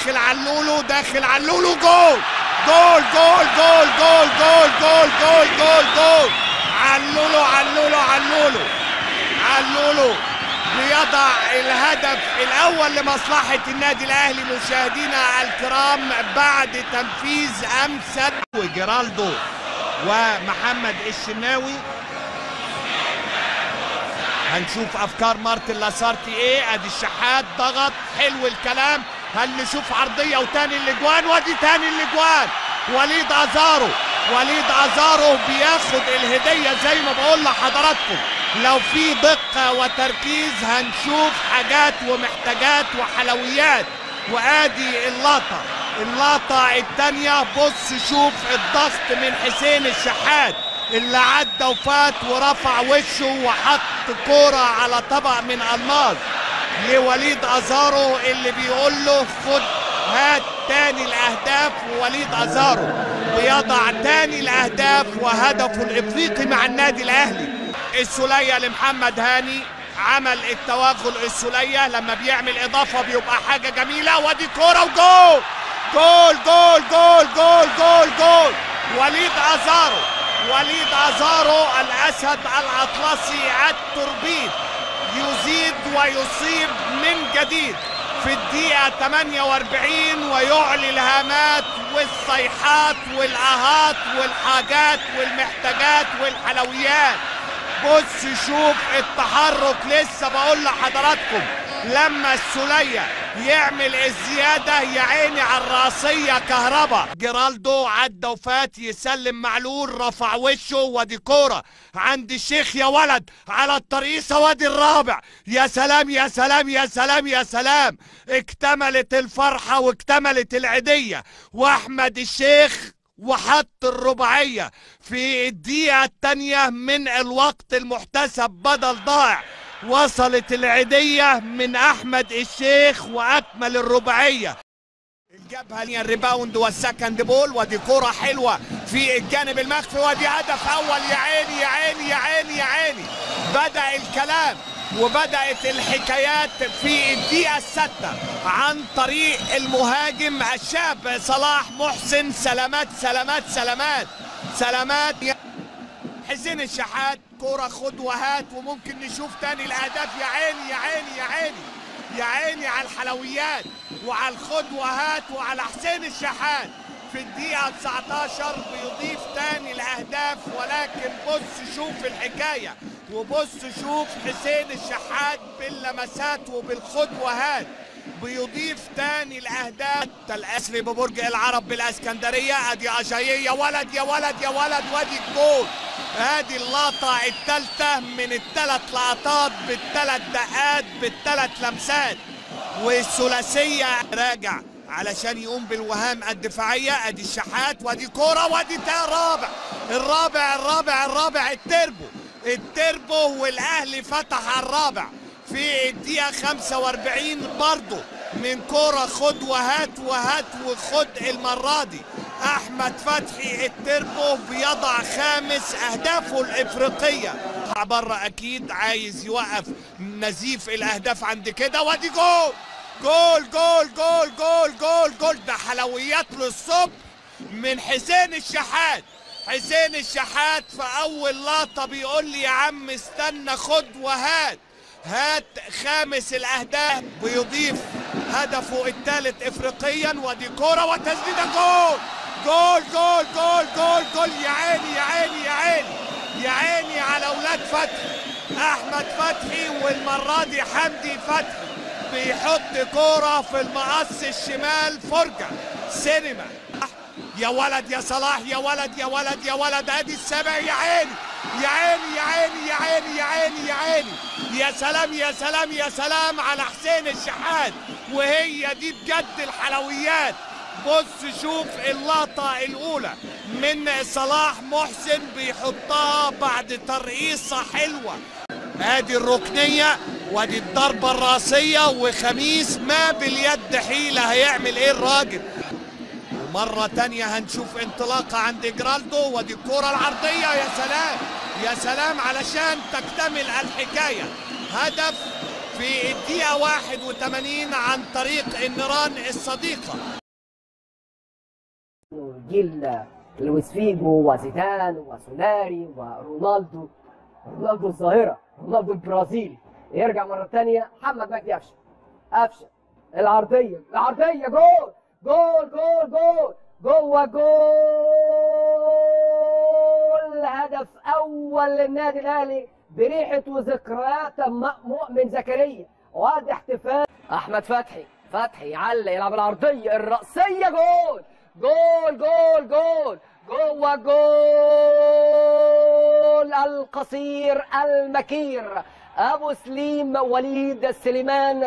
داخل على اللولو داخل على اللولو جول جول جول جول جول جول جول جول جول جول علولو علولو علولو علولو بيضع الهدف الاول لمصلحه النادي الاهلي مشاهدينا الكرام بعد تنفيذ امس وجيرالدو ومحمد الشناوي هنشوف افكار مارتن لاسارتي ايه ادي الشحات ضغط حلو الكلام هل نشوف عرضيه وتاني الاجوان وادي تاني الاجوان وليد ازارو وليد ازارو بياخد الهديه زي ما بقول لحضراتكم لو في دقه وتركيز هنشوف حاجات ومحتاجات وحلويات وادي اللقطه اللقطه الثانيه بص شوف الضغط من حسين الشحات اللي عدى وفات ورفع وشه وحط كوره على طبق من الماس لوليد ازارو اللي بيقول له خد هات تاني الاهداف ووليد ازارو بيضع تاني الاهداف وهدفه الافريقي مع النادي الاهلي السوليه لمحمد هاني عمل التوغل السوليه لما بيعمل اضافه بيبقى حاجه جميله وادي كوره وجول جول جول جول جول جول جول وليد ازارو وليد ازارو الاسد الاطلسي التوربيد يزيد ويصيب من جديد في الدقيقة 48 ويعلي الهامات والصيحات والآهات والحاجات والمحتاجات والحلويات بص شوف التحرك لسه بقول لحضراتكم لما السولية يعمل الزيادة يا عيني على الراسية كهربا جيرالدو عدى وفات يسلم معلول رفع وشه وادي كورة عند الشيخ يا ولد على الترقيصة وادي الرابع يا سلام يا سلام يا سلام يا سلام اكتملت الفرحة واكتملت العيدية واحمد الشيخ وحط الرباعية في الدقيقة الثانية من الوقت المحتسب بدل ضائع وصلت العيدية من أحمد الشيخ وأكمل الرباعية الجبهة الريباوند والسكند بول ودي كرة حلوة في الجانب المخفي ودي هدف أول يا عيني يا عيني يا عيني يا عيني بدأ الكلام وبدأت الحكايات في الدقيقة الستة عن طريق المهاجم الشاب صلاح محسن سلامات سلامات سلامات سلامات يا حسين الشحات كرة خد وهات وممكن نشوف تاني الأهداف يا عيني يا عيني يا عيني يا عيني على الحلويات وعلى الخد وهات وعلى حسين الشحات في الدقيقة 19 بيضيف تاني الأهداف ولكن بص شوف الحكاية وبص شوف حسين الشحات باللمسات وبالخد وهات بيضيف تاني الاهداف الاسري ببرج العرب بالاسكندريه ادي اجاييه يا ولد يا ولد يا ولد وادي الجول ادي اللقطه الثالثه من الثلاث لقطات بالثلاث دقات بالثلاث لمسات والثلاثيه راجع علشان يقوم بالوهام الدفاعيه ادي الشحات وادي كوره وادي الرابع الرابع الرابع الرابع التربو التربو والاهلي فتح على الرابع في الدقيقة 45 برضه من كرة خد وهات وهات وخد المرة دي أحمد فتحي التربو بيضع خامس أهدافه الإفريقية بره أكيد عايز يوقف نزيف الأهداف عند كده وادي جول جول جول جول جول جول جول ده حلويات للصبح من حسين الشحات حسين الشحات في أول لقطة بيقول لي يا عم استنى خد وهات هات خامس الاهداف بيضيف هدفه الثالث افريقيا ودي كوره وتسديده جول جول جول جول جول جول يا عيني يا عيني يا عيني يا عيني على اولاد فتحي احمد فتحي والمره دي حمدي فتحي بيحط كوره في المقص الشمال فرجه سينما يا ولد يا صلاح يا ولد يا ولد يا ولد ادي السبع يا عيني يا عيني يا عيني يا عيني يا عيني يا عيني يا سلام يا سلام يا سلام على حسين الشحات وهي دي بجد الحلويات بص شوف اللقطة الأولى من صلاح محسن بيحطها بعد ترقيصة حلوة ادي الركنية وادي الضربة الراسية وخميس ما باليد حيلة هيعمل ايه الراجل مرة تانية هنشوف انطلاقة عند جرالدو ودي الكرة العرضية يا سلام يا سلام علشان تكتمل الحكاية هدف في الدقيقة 81 عن طريق النيران الصديقة جيل لويس فيجو وزيدان وسولاري ورونالدو رونالدو الظاهرة رونالدو البرازيلي يرجع مرة تانية محمد مجدي قفشة قفشة العرضية العرضية جول جول جول جول جوه جول هدف أول للنادي الأهلي بريحة وذكريات م- مؤمن زكريا وادي احتفال أحمد فتحي فتحي يعلق يلعب العرضية الرأسية جول جول جول جول جوه جول القصير المكير ابو سليم وليد سليمان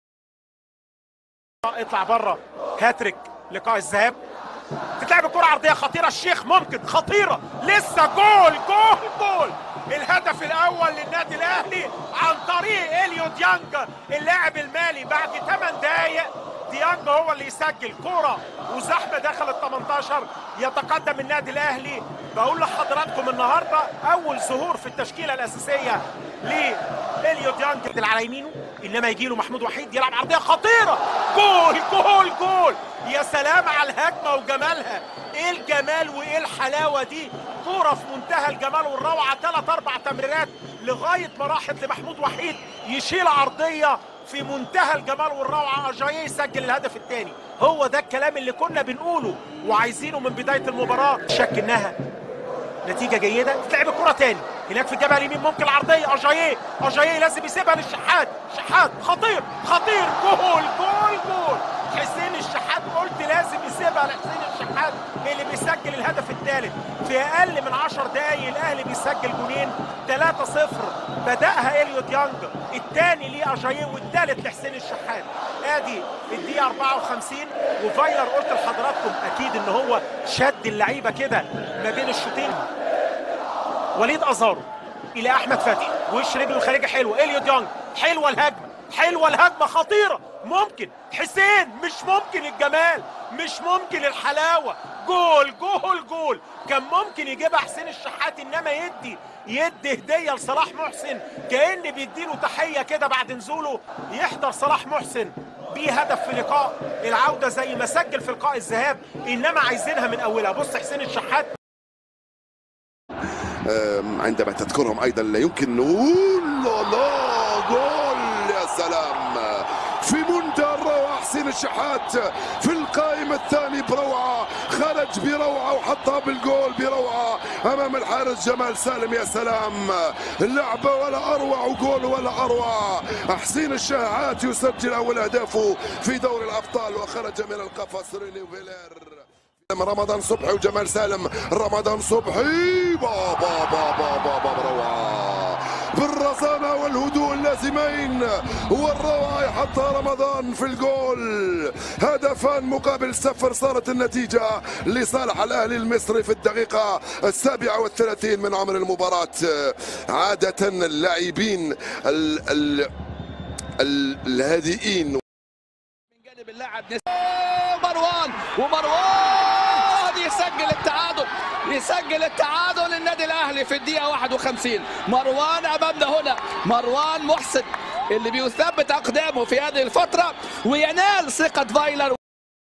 اطلع بره هاتريك لقاء الذهاب تتلعب الكرة عرضية خطيرة الشيخ ممكن خطيرة لسه جول جول جول الهدف الأول للنادي الأهلي عن طريق إليو ديانج اللاعب المالي بعد 8 دقايق ديانج هو اللي يسجل كرة وزحمة داخل ال 18 يتقدم النادي الأهلي بقول لحضراتكم النهاردة أول ظهور في التشكيلة الأساسية لإليو ديانج على يمينه إنما يجي له محمود وحيد يلعب عرضية خطيرة جول جول جول يا سلام على الهجمة وجمالها ايه الجمال وايه الحلاوة دي كورة في منتهى الجمال والروعة ثلاث اربع تمريرات لغاية ما راحت لمحمود وحيد يشيل عرضية في منتهى الجمال والروعة أجاييه يسجل الهدف الثاني هو ده الكلام اللي كنا بنقوله وعايزينه من بداية المباراة شك انها نتيجة جيدة تلعب الكرة تاني هناك في الجبهة اليمين ممكن العرضية أجاييه أجاييه لازم يسيبها للشحات شحات خطير خطير جول جول جول حسين الشحات قلت لازم يسيبها لحسين الشحات اللي بيسجل الهدف الثالث في أقل من 10 دقايق الأهلي بيسجل جولين 3-0 بدأها إليو ديانج الثاني ليه أجاييه والثالث لحسين الشحات ادي الدقيقة 54 وفايلر قلت لحضراتكم أكيد إن هو شد اللعيبة كده ما بين الشوطين وليد ازارو الى احمد فتحي وش رجله الخارجي حلوه اليو ديانج حلوه الهجمه حلوه الهجمه خطيره ممكن حسين مش ممكن الجمال مش ممكن الحلاوه جول جول جول كان ممكن يجيبها حسين الشحات انما يدي يدي هديه لصلاح محسن كان بيديله تحيه كده بعد نزوله يحضر صلاح محسن بيه هدف في لقاء العوده زي ما سجل في لقاء الذهاب انما عايزينها من اولها بص حسين الشحات آم، عندما تذكرهم ايضا لا يمكن نقول لا لا جول يا سلام في منتهى الروعه حسين الشحات في القائم الثاني بروعه خرج بروعه وحطها بالجول بروعه امام الحارس جمال سالم يا سلام اللعبه ولا اروع وجول ولا اروع حسين الشحات يسجل اول اهدافه في دوري الابطال وخرج من القفص ريني فيلير رمضان صبحي وجمال سالم رمضان صبحي بابا بابا بابا روعة بالرزانة والهدوء اللازمين والروعة يحطها رمضان في الجول هدفان مقابل صفر صارت النتيجة لصالح الأهلي المصري في الدقيقة السابعة والثلاثين من عمر المباراة عادة اللاعبين ال ال ال الهادئين جانب اللاعب نس... مروان ومروان يسجل التعادل يسجل التعادل للنادي الاهلي في الدقيقه 51 مروان امامنا هنا مروان محسن اللي بيثبت اقدامه في هذه الفتره وينال ثقه فايلر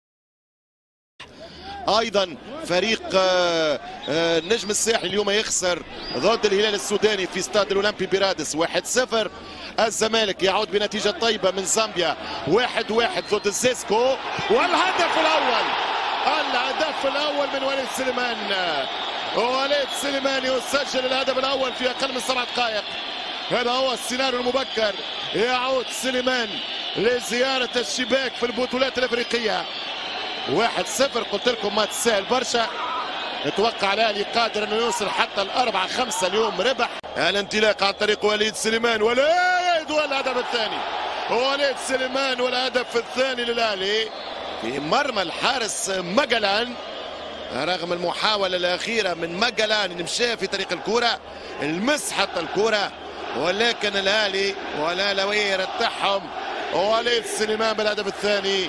ايضا فريق آه، آه، النجم الساحلي اليوم يخسر ضد الهلال السوداني في استاد الاولمبي بيرادس 1-0 الزمالك يعود بنتيجه طيبه من زامبيا 1-1 ضد الزيسكو والهدف الاول الهدف الاول من وليد سليمان وليد سليمان يسجل الهدف الاول في اقل من سبع دقائق هذا هو السيناريو المبكر يعود سليمان لزياره الشباك في البطولات الافريقيه واحد صفر قلت لكم ما تسهل برشا نتوقع الاهلي قادر انه يوصل حتى الاربعه خمسه اليوم ربح الانطلاق عن طريق وليد سليمان وليد والهدف الثاني وليد سليمان والهدف الثاني للاهلي في مرمى الحارس مجلان رغم المحاولة الأخيرة من مجلان اللي مشى في طريق الكرة المس حتى الكرة ولكن الأهلي والأهلاوية يرتاحهم وليد سليمان بالهدف الثاني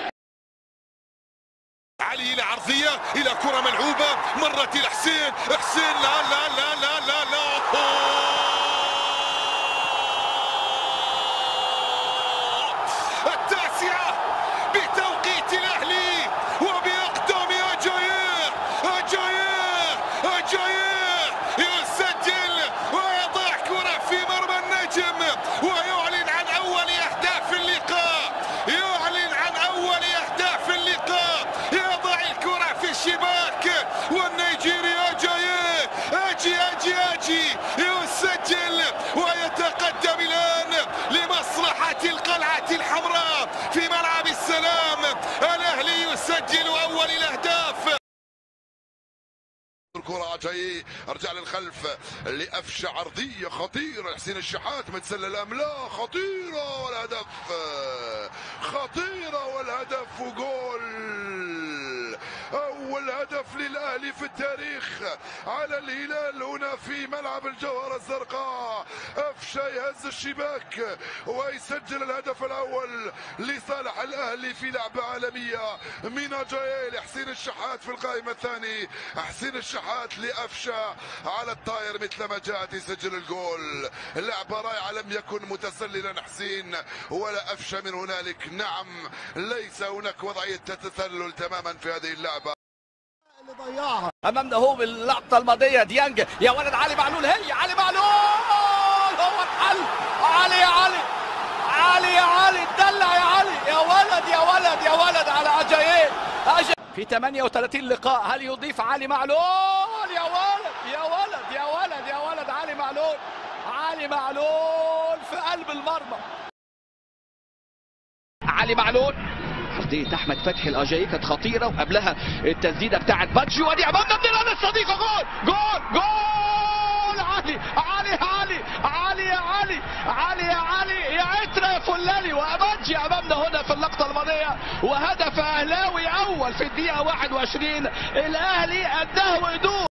علي الى عرضيه الى كره ملعوبه مرت الى حسين حسين لا لا لا لا لا لا القلعة الحمراء في ملعب السلام الأهلي يسجل أول الأهداف الكرة جاي ارجع للخلف لأفشى عرضية خطيرة حسين الشحات متسلل أم لا خطيرة والهدف خطيرة والهدف وجول أول هدف للأهلي في التاريخ على الهلال هنا في ملعب الجوهرة الزرقاء أفشى يهز الشباك ويسجل الهدف الأول لصالح الأهلي في لعبة عالمية مينا جايل حسين الشحات في القائمة الثاني حسين الشحات لأفشى على الطاير مثل ما جاءت يسجل الجول لعبة رائعة لم يكن متسللا حسين ولا أفشى من هنالك نعم ليس هناك وضعية تتسلل تماما في هذه اللعبة امامنا هو باللقطه الماضيه ديانج يا ولد علي معلول هي علي معلول هو الحل علي يا علي علي يا علي دلع يا علي يا ولد يا ولد يا ولد على اجايين أجا في 38 لقاء هل يضيف علي معلول يا ولد يا ولد يا ولد يا ولد علي معلول علي معلول في قلب المرمى علي معلول عرضية أحمد فتحي الأجاي كانت خطيرة وقبلها التسديدة بتاعت باتشي وادي أمامنا بنلعب الصديقة جول جول جول علي علي علي علي يا علي علي يا علي يا عترة يا فلالي وأمانجي أمامنا هنا في اللقطة الماضية وهدف أهلاوي أول في الدقيقة 21 الأهلي أداه وقدور